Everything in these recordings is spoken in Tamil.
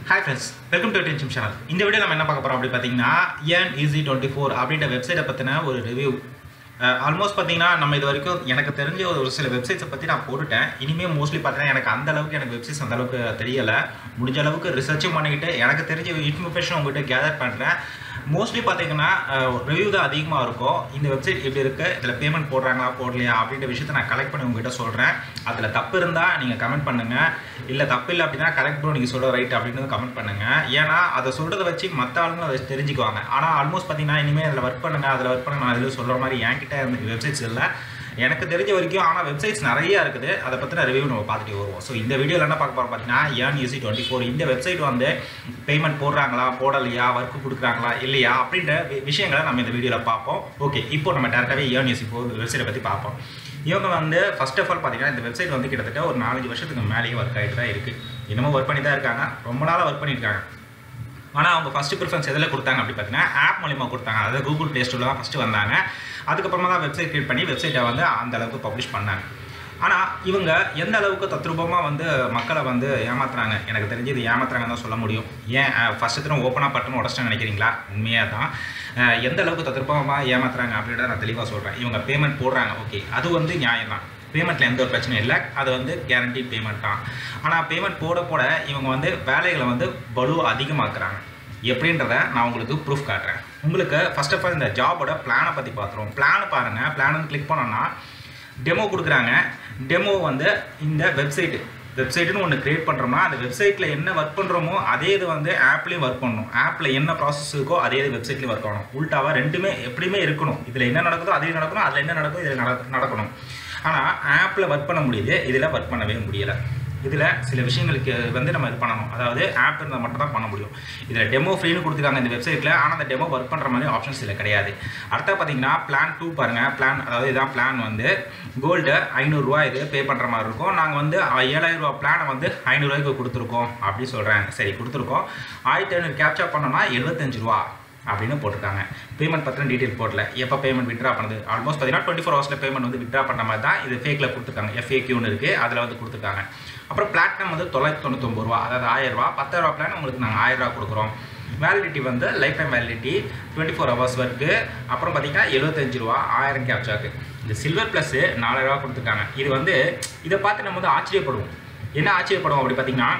hi friends welcome to tension channel இந்த வீடியோ நம்ம என்ன பார்க்க போகிறோம் அப்படி பார்த்தீங்கன்னா ஏன் ஈஸி டுவெண்ட்டி ஃபோர் அப்படின்ற வெப்சைட்டை பற்றின ஒரு ரிவ்யூ ஆல்மோஸ்ட் பார்த்தீங்கன்னா நம்ம இது வரைக்கும் எனக்கு தெரிஞ்ச ஒரு சில வெப்சைட்ஸை பற்றி நான் போட்டுட்டேன் இனிமேல் மோஸ்ட்லி பார்த்தீங்கன்னா எனக்கு அந்த அளவுக்கு எனக்கு வெப்சைட்ஸ் அந்த அளவுக்கு தெரியலை முடிஞ்ச அளவுக்கு ரிசர்ச்சும் பண்ணிக்கிட்டு எனக்கு தெரிஞ்ச இன்ஃபர்மேஷன் உங்ககிட்ட கேதர் பண்ணுறேன் மோஸ்ட்லி பார்த்தீங்கன்னா ரிவ்யூ தான் அதிகமாக இருக்கும் இந்த வெப்சைட் எப்படி இருக்குது இதில் பேமெண்ட் போடுறாங்களா போடலையா அப்படின்ற விஷயத்தை நான் கலெக்ட் பண்ணி உங்ககிட்ட சொல்கிறேன் அதில் தப்பு இருந்தால் நீங்கள் கமெண்ட் பண்ணுங்கள் இல்லை தப்பு இல்லை அப்படின்னா கரெக்ட் ப்ரோ நீங்கள் சொல்கிற ரைட் அப்படின்னு கமெண்ட் பண்ணுங்கள் ஏன்னா அதை சொல்கிறத வச்சு மற்ற ஆளுங்களும் அதை தெரிஞ்சுக்குவாங்க ஆனால் ஆல்மோஸ்ட் பார்த்தீங்கன்னா இனிமேல் அதில் ஒர்க் பண்ணுங்கள் அதில் ஒர்க் பண்ணுங்க நான் அதில் சொல்கிற மாதிரி என்கிட்ட இருந்த வெப்சைட்ஸ் இல்லை எனக்கு தெரிஞ்ச வரைக்கும் ஆனால் வெப்சைட்ஸ் நிறைய இருக்குது அதை பற்றின ரிவ்யூ நம்ம பார்த்துட்டு வருவோம் ஸோ இந்த வீடியோவில் என்ன பார்க்க போகிறோம் பார்த்தீங்கன்னா ஏன் யூசி டுவெண்ட்டி ஃபோர் இந்த வெப்சைட் வந்து பேமெண்ட் போடுறாங்களா போடலையா ஒர்க் கொடுக்குறாங்களா இல்லையா அப்படின்ற வி- விஷயங்களை நம்ம இந்த வீடியோவில் பார்ப்போம் ஓகே இப்போ நம்ம டேரெக்டாகவே ஏன் யூசி ஃபோர் வெப்சைட்டை பற்றி பார்ப்போம் இவங்க வந்து ஃபர்ஸ்ட் ஆஃப் ஆல் பார்த்தீங்கன்னா இந்த வெப்சைட் வந்து கிட்டத்தட்ட ஒரு நாலஞ்சு வருஷத்துக்கு மேலேயே ஒர்க் ஆகிட்டு தான் இருக்குது இன்னமும் ஒர்க் பண்ணி தான் இருக்காங்க ரொம்ப நாளாக ஒர்க் பண்ணியிருக்காங்க ஆனால் அவங்க ஃபஸ்ட்டு ப்ரிஃபரன்ஸ் எதில் கொடுத்தாங்க அப்படி பார்த்தீங்கன்னா ஆப் மூலிமா கொடுத்தாங்க அதாவது கூகுள் ப்ளே ஸ்டோரில் தான் ஃபஸ்ட்டு வந்தாங்க அதுக்கப்புறமா தான் வெப்சைட் கிரியேட் பண்ணி வெப்சைட்டை வந்து அந்த அளவுக்கு பப்ளிஷ் பண்ணாங்க ஆனால் இவங்க எந்த அளவுக்கு தத்ரூபமாக வந்து மக்களை வந்து ஏமாத்துறாங்க எனக்கு தெரிஞ்சு இது ஏமாத்துறாங்கன்னு தான் சொல்ல முடியும் ஏன் ஃபஸ்ட்டு தினம் ஓப்பனாக பட்டுன்னு உடச்சிட்டு நினைக்கிறீங்களா உண்மையாக தான் அஹ், எந்த அளவுக்கு தத்ரூபமாக ஏமாத்துறாங்க அப்படின்றத நான் தெளிவாக சொல்கிறேன் இவங்க பேமெண்ட் போடுறாங்க ஓகே அது வந்து நியாயம் தான் பேமெண்ட்டில் எந்த ஒரு பிரச்சனையும் இல்லை அது வந்து கேரண்டி பேமெண்ட் தான் ஆனால் பேமெண்ட் போட போட இவங்க வந்து வேலைகளை வந்து பலு அதிகமாக்குறாங்க எப்படின்றத நான் உங்களுக்கு ப்ரூஃப் காட்டுறேன் உங்களுக்கு ஃபர்ஸ்ட் ஆஃப் ஆல் இந்த ஜாபோட பிளானை பற்றி பார்த்துருவோம் பிளான் பாருங்கள் பிளான் கிளிக் பண்ணோன்னா டெமோ கொடுக்குறாங்க டெமோ வந்து இந்த வெப்சைட்டு வெப்சைட்டுன்னு ஒன்று கிரியேட் பண்ணுறோம்னா அந்த வெப்சைட்டில் என்ன ஒர்க் பண்ணுறோமோ அதே இது வந்து ஆப்லேயும் ஒர்க் பண்ணணும் ஆப்பில் என்ன ப்ராசஸ் இருக்கோ அதே இது வெப்சைட்லேயும் ஒர்க் ஆகணும் உல்ட்டாவாக ரெண்டுமே எப்படியுமே இருக்கணும் இதில் என்ன நடக்குதோ அதே நடக்கணும் அதில் என்ன நடக்குதோ இதில் நட நடக்கணும் ஆனால் ஆப்பில் ஒர்க் பண்ண முடியுது இதில் ஒர்க் பண்ணவே முடியலை இதில் சில விஷயங்களுக்கு வந்து நம்ம இது பண்ணணும் அதாவது ஆப் இருந்தால் மட்டும் தான் பண்ண முடியும் இதில் டெமோ ஃப்ரீன்னு கொடுத்துருக்காங்க இந்த வெப்சைட்டில் ஆனால் அந்த டெமோ ஒர்க் பண்ணுற மாதிரி ஆப்ஷன்ஸ் இதில் கிடையாது அடுத்த பார்த்தீங்கன்னா பிளான் டூ பாருங்கள் பிளான் அதாவது இதான் பிளான் வந்து கோல்டு ஐநூறுரூவா இது பே பண்ணுற மாதிரி இருக்கும் நாங்கள் வந்து ஏழாயிரம் ரூபா பிளானை வந்து ஐநூறுரூவாய்க்கு கொடுத்துருக்கோம் அப்படி சொல்கிறாங்க சரி கொடுத்துருக்கோம் ஆயிரத்தி ஐநூறு கேப்சா பண்ணோம்னா எழுபத்தஞ்சு ரூபா அப்படின்னு போட்டிருக்காங்க பேமெண்ட் பற்றின டீட்டெயில் போடல எப்போ பேமெண்ட் விட்ரா பண்ணுது ஆல்மோஸ்ட் பார்த்தீங்கன்னா டுவெண்ட்டி ஃபோர் ஹவர்ஸில் பேமெண்ட் வந்து விட்ரா பண்ண மாதிரி தான் இது ஃபேக்கில் கொடுத்துருக்காங்க எஃப்ஏக்யூன்னு இருக்குது அதில் வந்து கொடுத்துருக்காங்க அப்புறம் பிளாட்டினம் வந்து தொள்ளாயிரத்தி தொண்ணூத்தொம்பது ரூபா அதாவது ஆயிரம் ரூபா பத்தாயிரம் பிளான் உங்களுக்கு நாங்கள் ஆயிரம் ரூபா கொடுக்குறோம் வேலிடிட்டி வந்து life time validity twenty four hours work அப்புறம் பார்த்தீங்கன்னா எழுபத்தஞ்சு ரூபா ஆயிரம் கேப்சாக்கு இந்த சில்வர் ப்ளஸ்ஸு நாலாயிரம் ரூபா கொடுத்துருக்காங்க இது வந்து இதை பார்த்து நம்ம வந்து ஆச்சரியப்படுவோம் என்ன ஆச்சரியப்படுவோம் அப்படி பார்த்தீங்கன்னா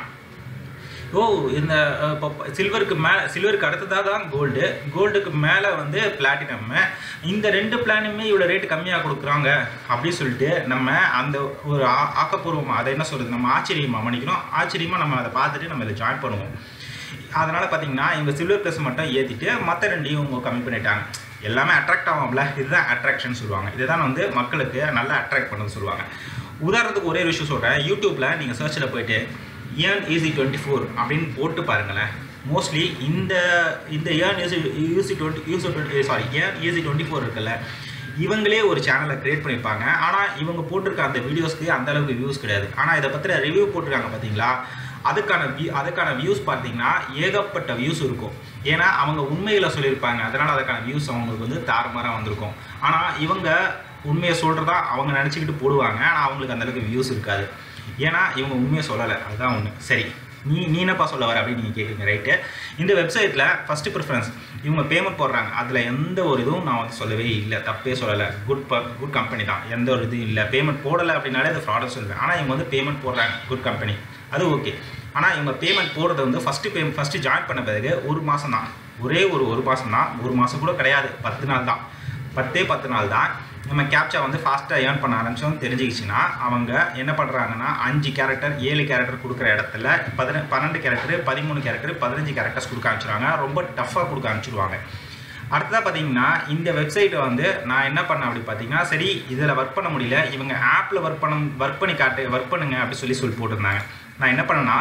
ஓ இந்த அஹ், இப்போ சில்வருக்கு மேலே சில்வருக்கு அடுத்ததாக தான் கோல்டு கோல்டுக்கு மேலே வந்து பிளாட்டினம் இந்த ரெண்டு பிளானுமே இவ்வளோ ரேட்டு கம்மியாக கொடுக்குறாங்க அப்படி சொல்லிட்டு நம்ம அந்த ஒரு ஆ- ஆக்கப்பூர்வமாக அதை என்ன சொல்கிறது நம்ம ஆச்சரியமாக மன்னிக்கணும் ஆச்சரியமாக நம்ம அதை பார்த்துட்டு நம்ம இதில் ஜாயின் பண்ணுவோம் அதனால் பார்த்தீங்கன்னா இவங்க சில்வர் ப்ளஸ் மட்டும் ஏற்றிட்டு மற்ற ரெண்டையும் இவங்க கம்மி பண்ணிட்டாங்க எல்லாமே அட்ராக்ட் ஆகும்ல இதுதான் அட்ராக்ஷன் சொல்லுவாங்க இதுதான் வந்து மக்களுக்கு நல்லா அட்ராக்ட் பண்ணது சொல்லுவாங்க உதாரணத்துக்கு ஒரே ஒரு விஷயம் சொல்கிறேன் யூடியூப்பில் நீங்கள் சர்ச்சில் போயிட்டு ஏன் ஈஸி டுவெண்ட்டி ஃபோர் அப்படின்னு போட்டு பாருங்களேன் மோஸ்ட்லி இந்த இந்த ஏன் easy UC twenty UC twenty sorry ஏன் ஈஸி டுவெண்ட்டி ஃபோர் இருக்குல்ல இவங்களே ஒரு சேனலை கிரியேட் பண்ணியிருப்பாங்க ஆனால் இவங்க போட்டிருக்க அந்த வீடியோஸ்க்கு அந்த அளவுக்கு வியூஸ் கிடையாது ஆனால் இதை பற்றின ரிவ்யூ போட்டிருக்காங்க பார்த்தீங்களா அதுக்கான வியூ அதுக்கான வியூஸ் பார்த்தீங்கன்னா ஏகப்பட்ட வியூஸ் இருக்கும் ஏன்னா அவங்க உண்மையில் சொல்லியிருப்பாங்க அதனால் அதுக்கான வியூஸ் அவங்களுக்கு வந்து தாறுமாறாக வந்திருக்கும் ஆனால் இவங்க உண்மையை சொல்கிறதா அவங்க நினச்சிக்கிட்டு போடுவாங்க ஆனால் அவங்களுக்கு அந்த அளவுக்கு வியூஸ் இருக்காது ஏன்னா இவங்க உண்மையை சொல்லலை அதுதான் ஒன்று சரி நீ நீ என்னப்பா சொல்ல வர அப்படின்னு நீங்கள் கேட்குறீங்க ரைட்டு இந்த வெப்சைட்டில் ஃபஸ்ட்டு ப்ரிஃபரன்ஸ் இவங்க பேமெண்ட் போடுறாங்க அதில் எந்த ஒரு இதுவும் நான் வந்து சொல்லவே இல்லை தப்பே சொல்லலை குட் ப குட் கம்பெனி தான் எந்த ஒரு இதுவும் இல்லை பேமெண்ட் போடலை அப்படின்னாலே அது ஃப்ராடாக சொல்லுவேன் ஆனால் இவங்க வந்து பேமெண்ட் போடுறாங்க குட் கம்பெனி அது ஓகே ஆனால் இவங்க பேமெண்ட் போடுறது வந்து ஃபஸ்ட்டு பே ஃபஸ்ட்டு ஜாயின் பண்ண பிறகு ஒரு மாதம் தான் ஒரே ஒரு ஒரு மாதம் தான் ஒரு மாதம் கூட கிடையாது பத்து நாள் தான் பத்தே பத்து நாள் தான் நம்ம கேப்சா வந்து ஃபாஸ்ட்டாக ஏர்ன் பண்ண ஆரம்பிச்சோம்னு தெரிஞ்சிக்கிச்சுன்னா அவங்க என்ன பண்ணுறாங்கன்னா அஞ்சு கேரக்டர் ஏழு கேரக்டர் கொடுக்குற இடத்துல பதின பன்னெண்டு கேரக்டர் பதிமூணு கேரக்டர் பதினஞ்சு கேரக்டர்ஸ் கொடுக்க ஆரம்பிச்சிருவாங்க ரொம்ப டஃப்பாக கொடுக்க ஆரம்பிச்சிருவாங்க அடுத்ததாக பார்த்தீங்கன்னா இந்த வெப்சைட்டை வந்து நான் என்ன பண்ணேன் அப்படி பார்த்தீங்கன்னா சரி இதில் ஒர்க் பண்ண முடியல இவங்க ஆப்பில் ஒர்க் பண்ண ஒர்க் பண்ணி காட்டு ஒர்க் பண்ணுங்க அப்படி சொல்லி சொல்லி போட்டிருந்தாங்க நான் என்ன பண்ணேன்னா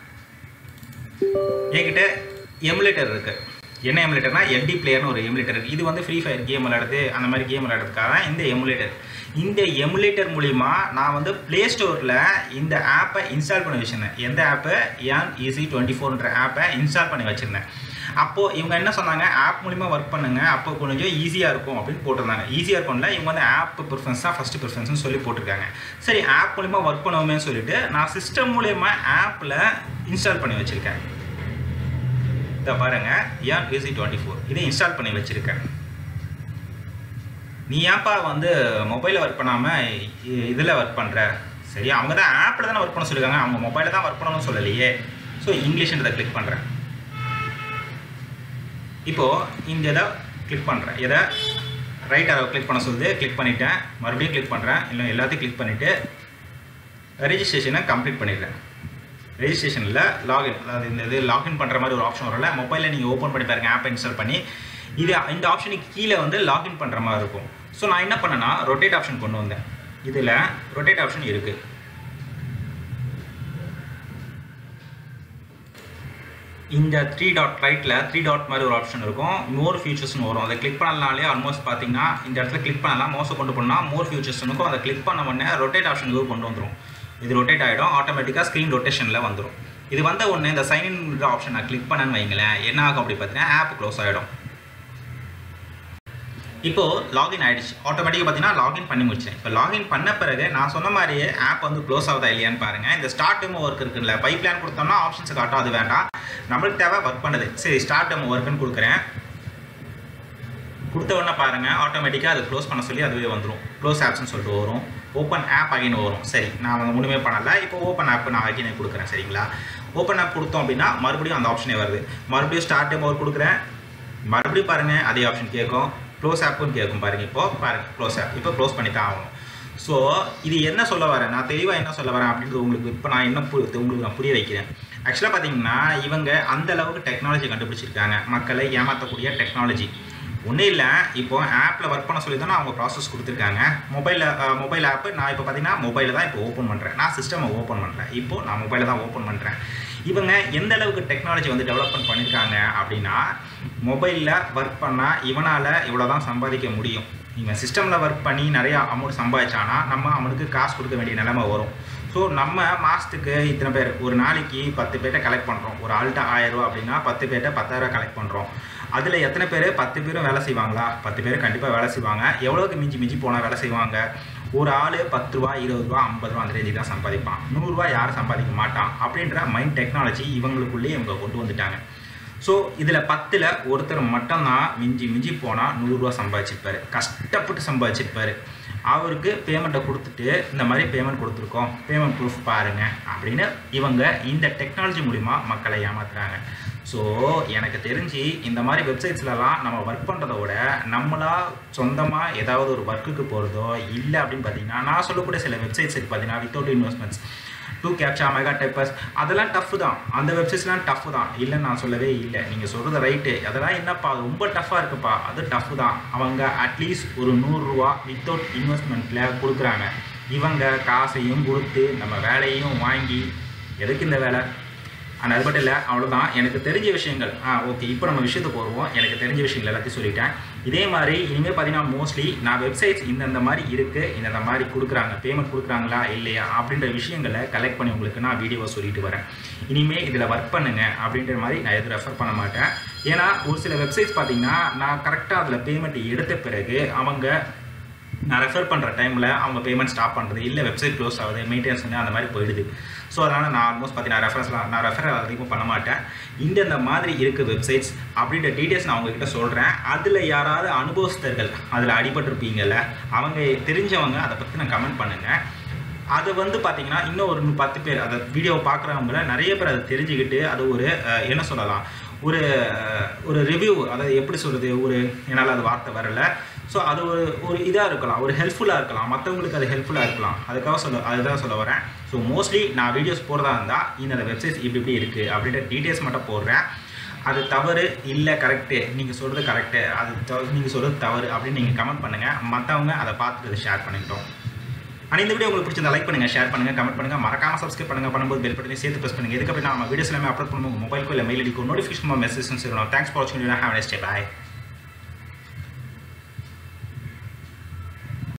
என்கிட்ட எமுலேட்டர் இருக்குது என்ன எமுலேட்டர்னா எல்டி பிளேயர்னு ஒரு எமுலேட்டர் இருக்குது இது வந்து ஃப்ரீ ஃபயர் கேம் விளையாடுறது அந்த மாதிரி கேம் விளையாடுறதுக்காக தான் இந்த எமுலேட்டர் இந்த எமுலேட்டர் மூலிமா நான் வந்து ப்ளே ஸ்டோரில் இந்த ஆப்பை இன்ஸ்டால் பண்ணி வச்சுருந்தேன் எந்த ஆப்பு ஏன் ஈஸி டுவெண்ட்டி ஃபோர்ன்ற ஆப்பை இன்ஸ்டால் பண்ணி வச்சுருந்தேன் அப்போது இவங்க என்ன சொன்னாங்க ஆப் மூலிமா ஒர்க் பண்ணுங்க அப்போ கொஞ்சம் ஈஸியாக இருக்கும் அப்படின்னு போட்டிருந்தாங்க ஈஸியாக இருக்கும்ல இவங்க வந்து ஆப் ப்ரிஃபரன்ஸ் தான் ஃபஸ்ட்டு ப்ரிஃபரன்ஸ்னு சொல்லி போட்டிருக்காங்க சரி ஆப் மூலிமா ஒர்க் பண்ணுவோமே சொல்லிட்டு நான் சிஸ்டம் மூலிமா ஆப்பில் இன்ஸ்டால் பண்ணி வச்சுருக்கேன் இதை பாருங்க ஏன் ஈஸி டுவெண்ட்டி ஃபோர் இதை இன்ஸ்டால் பண்ணி வச்சுருக்கேன் நீ ஏன்ப்பா வந்து மொபைலில் ஒர்க் பண்ணாமல் இதில் ஒர்க் பண்ணுற சரி அவங்க தான் ஆப்பில் தானே ஒர்க் பண்ண சொல்லியிருக்காங்க அவங்க மொபைலில் தான் ஒர்க் பண்ணணும்னு சொல்லலையே ஸோ இங்கிலீஷ்ன்றதை கிளிக் பண்ணுறேன் இப்போது இந்த இதை கிளிக் பண்ணுறேன் இதை ரைட் அரவை கிளிக் பண்ண சொல்லுது கிளிக் பண்ணிவிட்டேன் மறுபடியும் கிளிக் பண்ணுறேன் இல்லை எல்லாத்தையும் கிளிக் பண்ணிவிட்டு ரெஜிஸ்ட்ரேஷனை கம்ப்ளீட் பண்ணிடுறேன் ரெஜிஸ்ட்ரேஷனில் லாகின் அதாவது இந்த இது லாகின் பண்ணுற மாதிரி ஒரு ஆப்ஷன் வரல மொபைலில் நீங்கள் ஓப்பன் பண்ணி பாருங்கள் ஆப்பை இன்ஸ்டால் பண்ணி இது இந்த ஆப்ஷனுக்கு கீழே வந்து லாகின் பண்ணுற மாதிரி இருக்கும் ஸோ நான் என்ன பண்ணேன்னா ரொட்டேட் ஆப்ஷன் கொண்டு வந்தேன் இதில் ரொட்டேட் ஆப்ஷன் இருக்குது இந்த த்ரீ டாட் ரைட்டில் த்ரீ டாட் மாதிரி ஒரு ஆப்ஷன் இருக்கும் மோர் ஃபியூச்சர்ஸ்னு வரும் அதை கிளிக் பண்ணலாலே ஆல்மோஸ்ட் பார்த்தீங்கன்னா இந்த இடத்துல கிளிக் பண்ணலாம் மோச கொண்டு போனால் மோர் ஃபியூச்சர்ஸ்னுக்கும் அதை கிளிக் பண்ண உடனே ரொட்டேட் ஆப்ஷனுக்கு கொண்டு வந்துடும் இது ரொட்டேட் ஆகிடும் ஆட்டோமேட்டிக்காக ஸ்க்ரீன் ரொட்டேஷனில் வந்துடும் இது வந்த உடனே இந்த சைன் இன் ஆப்ஷன் நான் கிளிக் பண்ணேன்னு வைங்களேன் என்ன ஆகும் அப்படி பார்த்தீங்கன்னா ஆப் க்ளோஸ் ஆகிடும் இப்போது லாகின் ஆகிடுச்சு ஆட்டோமேட்டிக்காக பார்த்தீங்கன்னா லாகின் பண்ணி முடிச்சேன் இப்போ லாகின் பண்ண பிறகு நான் சொன்ன மாதிரியே ஆப் வந்து க்ளோஸ் ஆகுதா இல்லையான்னு பாருங்கள் இந்த ஸ்டார்ட் டைம் ஒர்க் இருக்குல்ல பைப் பிளான் கொடுத்தோம்னா ஆப்ஷன்ஸ் காட்டும் அது வேண்டாம் நம்மளுக்கு தேவை ஒர்க் பண்ணுது சரி ஸ்டார்ட் டைம் ஒர்க்குன்னு கொடுக்குறேன் கொடுத்த உடனே பாருங்கள் ஆட்டோமேட்டிக்காக அது க்ளோஸ் பண்ண சொல்லி அதுவே வந்துடும் க்ளோஸ் ஆப்ஸ்னு சொல்லிட்டு வரும் ஓப்பன் ஆப் அகைன் வரும் சரி நான் வந்து ஒன்றுமே பண்ணலை இப்போ ஓப்பன் ஆப் நான் அகைன் கொடுக்குறேன் சரிங்களா ஓப்பன் ஆப் கொடுத்தோம் அப்படின்னா மறுபடியும் அந்த ஆப்ஷனே வருது மறுபடியும் ஸ்டார்ட் டைம் ஒர்க் கொடுக்குறேன் மறுபடியும் பாருங்கள் அதே ஆப்ஷன் கேட்கும் க்ளோஸ் ஆப்புன்னு கேட்கும் பாருங்கள் இப்போ பாருங்கள் க்ளோஸ் ஆப் இப்போ க்ளோஸ் பண்ணி தான் ஆகணும் ஸோ இது என்ன சொல்ல வரேன் நான் தெளிவாக என்ன சொல்ல வரேன் அப்படின்றது உங்களுக்கு இப்போ நான் என்ன பு உங்களுக்கு நான் புரிய வைக்கிறேன் ஆக்சுவலாக பார்த்தீங்கன்னா இவங்க அந்த அளவுக்கு டெக்னாலஜி கண்டுபிடிச்சிருக்காங்க மக்களை ஏமாற்றக்கூடிய டெக்னாலஜி ஒன்றும் இல்லை இப்போ ஆப்பில் ஒர்க் பண்ண சொல்லி தானே அவங்க ப்ராசஸ் கொடுத்துருக்காங்க மொபைலில் மொபைல் ஆப்பு நான் இப்போ பார்த்தீங்கன்னா மொபைலில் தான் இப்போ ஓப்பன் பண்ணுறேன் நான் சிஸ்டமை ஓப்பன் பண்ணுறேன் இப்போ நான் மொபைலில் தான் ஓப்பன் பண்ணுறேன் இவங்க எந்த அளவுக்கு டெக்னாலஜி வந்து டெவலப்மெண்ட் பண்ணியிருக்காங்க அப்படின்னா மொபைலில் ஒர்க் பண்ணால் இவனால் இவ்வளோ தான் சம்பாதிக்க முடியும் இவன் சிஸ்டமில் ஒர்க் பண்ணி நிறையா அமௌண்ட் சம்பாதிச்சானா நம்ம அவனுக்கு காசு கொடுக்க வேண்டிய நிலைமை வரும் ஸோ நம்ம மாதத்துக்கு இத்தனை பேர் ஒரு நாளைக்கு பத்து பேர்ட்ட கலெக்ட் பண்ணுறோம் ஒரு ஆள்கிட்ட ஆயிரரூவா அப்படின்னா பத்து பேர்ட்ட பத்தாயிரரூவா கலெக்ட் பண்ணுறோம் அதில் எத்தனை பேர் பத்து பேரும் வேலை செய்வாங்களா பத்து பேர் கண்டிப்பாக வேலை செய்வாங்க எவ்வளோக்கு மிஞ்சி மிஞ்சி போனால் வேலை செய்வாங்க ஒரு ஆள் பத்து ரூபா இருபது ரூபா ஐம்பது ரூபா அந்த ரேஞ்சுக்கு தான் சம்பாதிப்பான் நூறுரூவா யாரும் சம்பாதிக்க மாட்டான் அப்படின்ற மைண்ட் டெக்னாலஜி இவங்களுக்குள்ளேயே இவங்க கொண்டு வந்துட்டாங்க ஸோ இதில் பத்தில் ஒருத்தர் மட்டும்தான் மிஞ்சி மிஞ்சி போனால் நூறுரூவா சம்பாதிச்சிருப்பாரு கஷ்டப்பட்டு சம்பாதிச்சிருப்பாரு அவருக்கு பேமெண்ட்டை கொடுத்துட்டு இந்த மாதிரி பேமெண்ட் கொடுத்துருக்கோம் பேமெண்ட் ப்ரூஃப் பாருங்கள் அப்படின்னு இவங்க இந்த டெக்னாலஜி மூலிமா மக்களை ஏமாத்துறாங்க ஸோ எனக்கு தெரிஞ்சு இந்த மாதிரி வெப்சைட்ஸ்லலாம் நம்ம ஒர்க் பண்ணுறத விட நம்மளா சொந்தமாக ஏதாவது ஒரு ஒர்க்குக்கு போகிறதோ இல்லை அப்படின்னு பார்த்தீங்கன்னா நான் சொல்லக்கூடிய சில வெப்சைட்ஸ் இருக்குது பார்த்தீங்கன்னா without investments two captcha mega typers அதெல்லாம் டஃப் தான் அந்த வெப்சைட்ஸ்லாம் டஃப் தான் இல்லைன்னு நான் சொல்லவே இல்லை நீங்கள் சொல்கிறது ரைட்டு அதெல்லாம் என்னப்பா ரொம்ப டஃப்பாக இருக்குப்பா அது டஃப் தான் அவங்க அட்லீஸ்ட் ஒரு நூறுரூவா வித்தவுட் இன்வெஸ்ட்மெண்ட்டில் கொடுக்குறாங்க இவங்க காசையும் கொடுத்து நம்ம வேலையும் வாங்கி எதுக்கு இந்த வேலை அண்ட் அது மட்டும் இல்லை அவ்வளோதான் எனக்கு தெரிஞ்ச விஷயங்கள் ஆ ஓகே இப்போ நம்ம விஷயத்துக்கு வருவோம் எனக்கு தெரிஞ்ச விஷயங்கள் எல்லாத்தையும் சொல்லிட்டேன் இதே மாதிரி இனிமேல் பார்த்தீங்கன்னா மோஸ்ட்லி நான் வெப்சைட்ஸ் இந்தந்த மாதிரி இருக்குது இந்தந்த மாதிரி கொடுக்குறாங்க பேமெண்ட் கொடுக்குறாங்களா இல்லையா அப்படின்ற விஷயங்களை கலெக்ட் பண்ணி உங்களுக்கு நான் வீடியோவை சொல்லிட்டு வரேன் இனிமேல் இதில் ஒர்க் பண்ணுங்க அப்படின்ற மாதிரி நான் எதுவும் ரெஃபர் பண்ண மாட்டேன் ஏன்னா ஒரு சில வெப்சைட்ஸ் பார்த்தீங்கன்னா நான் கரெக்டாக அதில் பேமெண்ட் எடுத்த பிறகு அவங்க நான் ரெஃபர் பண்ணுற டைமில் அவங்க பேமெண்ட் ஸ்டாப் பண்ணுறது இல்லை வெப்சைட் க்ளோஸ் ஆகுது மெயின்டெனன்ஸ் அந்த மாதிரி போயிடுது ஸோ அதனால் நான் ஆல்மோஸ்ட் பார்த்தீங்கன்னா ரெஃபரன்ஸ்லாம் நான் ரெஃபர் அதிகமாக பண்ண மாட்டேன் இந்தந்த மாதிரி இருக்குது வெப்சைட்ஸ் அப்படின்ற டீட்டெயில்ஸ் நான் உங்ககிட்ட சொல்கிறேன் அதில் யாராவது அனுபவஸ்தர்கள் அதில் அடிபட்டிருப்பீங்கல்ல அவங்க தெரிஞ்சவங்க அதை பற்றி நான் கமெண்ட் பண்ணுங்கள் அது வந்து பார்த்தீங்கன்னா இன்னும் ஒரு பத்து பேர் அதை வீடியோ பார்க்குறவங்கள நிறைய பேர் அதை தெரிஞ்சுக்கிட்டு அது ஒரு அஹ், என்ன சொல்லலாம் ஒரு அஹ், ஒரு ரிவ்யூ அதாவது எப்படி சொல்கிறது ஒரு என்னால் அது வார்த்தை வரல ஸோ அது ஒரு ஒரு இதாக இருக்கலாம் ஒரு ஹெல்ப்ஃபுல்லாக இருக்கலாம் மற்றவங்களுக்கு அது ஹெல்ப்ஃபுல்லாக இருக்கலாம் அதுக்காக சொல்ல அதுதான் சொல்ல வரேன் ஸோ மோஸ்ட்லி நான் வீடியோஸ் போடுறதா இருந்தால் இந்த வெப்சைட்ஸ் இப்படி இப்படி இருக்குது அப்படின்ற டீட்டெயில்ஸ் மட்டும் போடுறேன் அது தவறு இல்லை கரெக்டு நீங்கள் சொல்கிறது கரெக்டு அது நீங்கள் சொல்கிறது தவறு அப்படின்னு நீங்கள் கமெண்ட் பண்ணுங்கள் மற்றவங்க அதை பார்த்துட்டு அதை ஷேர் பண்ணிக்கிட்டோம் ஆனால் இந்த வீடியோ உங்களுக்கு பிடிச்சிருந்தா லைக் பண்ணுங்கள் ஷேர் பண்ணுங்கள் கமெண்ட் பண்ணுங்கள் மறக்காம சப்ஸ்கிரைப் பண்ணுங்கள் பண்ணும்போது பெல் பட்டனை சேர்த்து ப்ரெஸ் பண்ணுங்கள் இதுக்கு அப்புறம் நம்ம வீடியோஸ் எல்லாமே அப்லோட் பண்ணுவோம் மொபைலுக்கு இல்லை மெயில் அடிக்கும் நோட்டிஃபிகேஷன் மெசேஜ் சொல்லணும் தேங்க்ஸ் ஃபார் வாட்சிங் ஹேவ் நெஸ்ட் பாய்